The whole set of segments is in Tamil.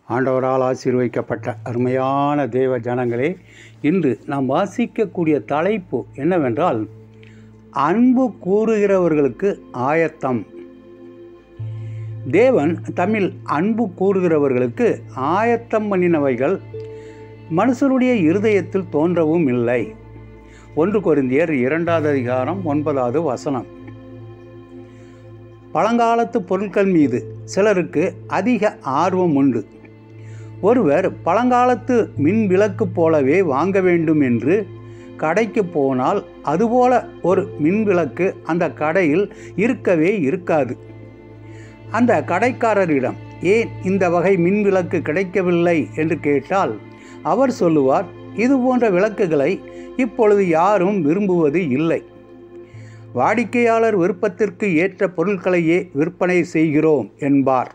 ஆண்டவரால் ஆசீர்வதிக்கப்பட்ட அருமையான தேவ ஜனங்களே இன்று நாம் வாசிக்கக்கூடிய தலைப்பு என்னவென்றால் அன்பு கூறுகிறவர்களுக்கு ஆயத்தம் தேவன் தமிழ் அன்பு கூறுகிறவர்களுக்கு ஆயத்தம் பண்ணினவைகள் மனுஷருடைய இருதயத்தில் தோன்றவும் இல்லை ஒன்று கொரிந்தியர் இரண்டாவது அதிகாரம் ஒன்பதாவது வசனம் பழங்காலத்து பொருட்கள் மீது சிலருக்கு அதிக ஆர்வம் உண்டு ஒருவர் பழங்காலத்து மின் விளக்கு போலவே வாங்க வேண்டும் என்று கடைக்கு போனால் அதுபோல ஒரு மின் விளக்கு அந்த கடையில் இருக்கவே இருக்காது அந்த கடைக்காரரிடம் ஏன் இந்த வகை மின் விளக்கு கிடைக்கவில்லை என்று கேட்டால் அவர் சொல்லுவார் இது போன்ற விளக்குகளை இப்பொழுது யாரும் விரும்புவது இல்லை வாடிக்கையாளர் விருப்பத்திற்கு ஏற்ற பொருட்களையே விற்பனை செய்கிறோம் என்பார்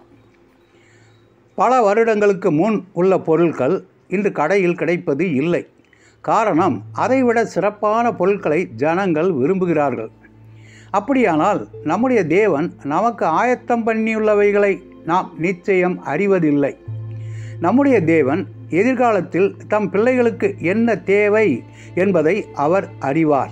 பல வருடங்களுக்கு முன் உள்ள பொருட்கள் இன்று கடையில் கிடைப்பது இல்லை காரணம் அதைவிட சிறப்பான பொருட்களை ஜனங்கள் விரும்புகிறார்கள் அப்படியானால் நம்முடைய தேவன் நமக்கு ஆயத்தம் பண்ணியுள்ளவைகளை நாம் நிச்சயம் அறிவதில்லை நம்முடைய தேவன் எதிர்காலத்தில் தம் பிள்ளைகளுக்கு என்ன தேவை என்பதை அவர் அறிவார்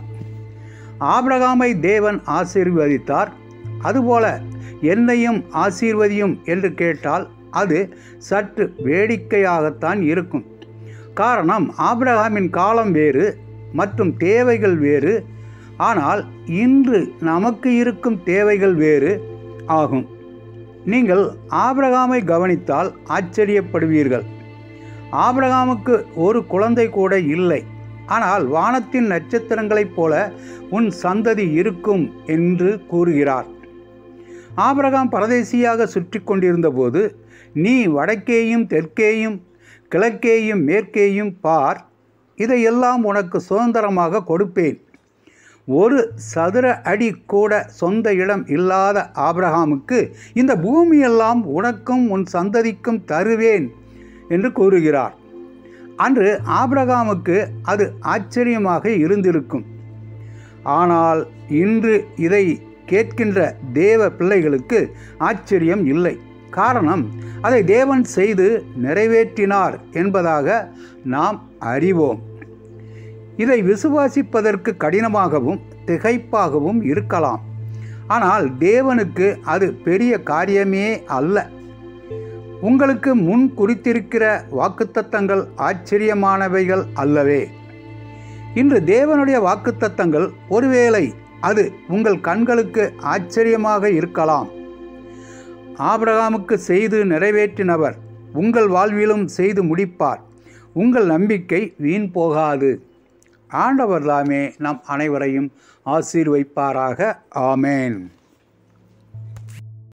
ஆபிரகாமை தேவன் ஆசீர்வதித்தார் அதுபோல என்னையும் ஆசீர்வதியும் என்று கேட்டால் அது சற்று வேடிக்கையாகத்தான் இருக்கும் காரணம் ஆபிரகாமின் காலம் வேறு மற்றும் தேவைகள் வேறு ஆனால் இன்று நமக்கு இருக்கும் தேவைகள் வேறு ஆகும் நீங்கள் ஆபிரகாமை கவனித்தால் ஆச்சரியப்படுவீர்கள் ஆபிரகாமுக்கு ஒரு குழந்தை கூட இல்லை ஆனால் வானத்தின் நட்சத்திரங்களைப் போல உன் சந்ததி இருக்கும் என்று கூறுகிறார் ஆபிரகாம் பரதேசியாக சுற்றி கொண்டிருந்தபோது நீ வடக்கேயும் தெற்கேயும் கிழக்கேயும் மேற்கேயும் பார் இதையெல்லாம் உனக்கு சுதந்திரமாக கொடுப்பேன் ஒரு சதுர அடி கூட சொந்த இடம் இல்லாத ஆபிரகாமுக்கு இந்த பூமியெல்லாம் உனக்கும் உன் சந்ததிக்கும் தருவேன் என்று கூறுகிறார் அன்று ஆபிரகாமுக்கு அது ஆச்சரியமாக இருந்திருக்கும் ஆனால் இன்று இதை கேட்கின்ற தேவ பிள்ளைகளுக்கு ஆச்சரியம் இல்லை காரணம் அதை தேவன் செய்து நிறைவேற்றினார் என்பதாக நாம் அறிவோம் இதை விசுவாசிப்பதற்கு கடினமாகவும் திகைப்பாகவும் இருக்கலாம் ஆனால் தேவனுக்கு அது பெரிய காரியமே அல்ல உங்களுக்கு முன் குறித்திருக்கிற வாக்குத்தத்தங்கள் ஆச்சரியமானவைகள் அல்லவே இன்று தேவனுடைய வாக்குத்தத்தங்கள் ஒருவேளை அது உங்கள் கண்களுக்கு ஆச்சரியமாக இருக்கலாம் ஆபிரகாமுக்கு செய்து நிறைவேற்றினவர் உங்கள் வாழ்விலும் செய்து முடிப்பார் உங்கள் நம்பிக்கை வீண் போகாது ஆண்டவர் தாமே நம் அனைவரையும் ஆசீர்வைப்பாராக ஆமேன்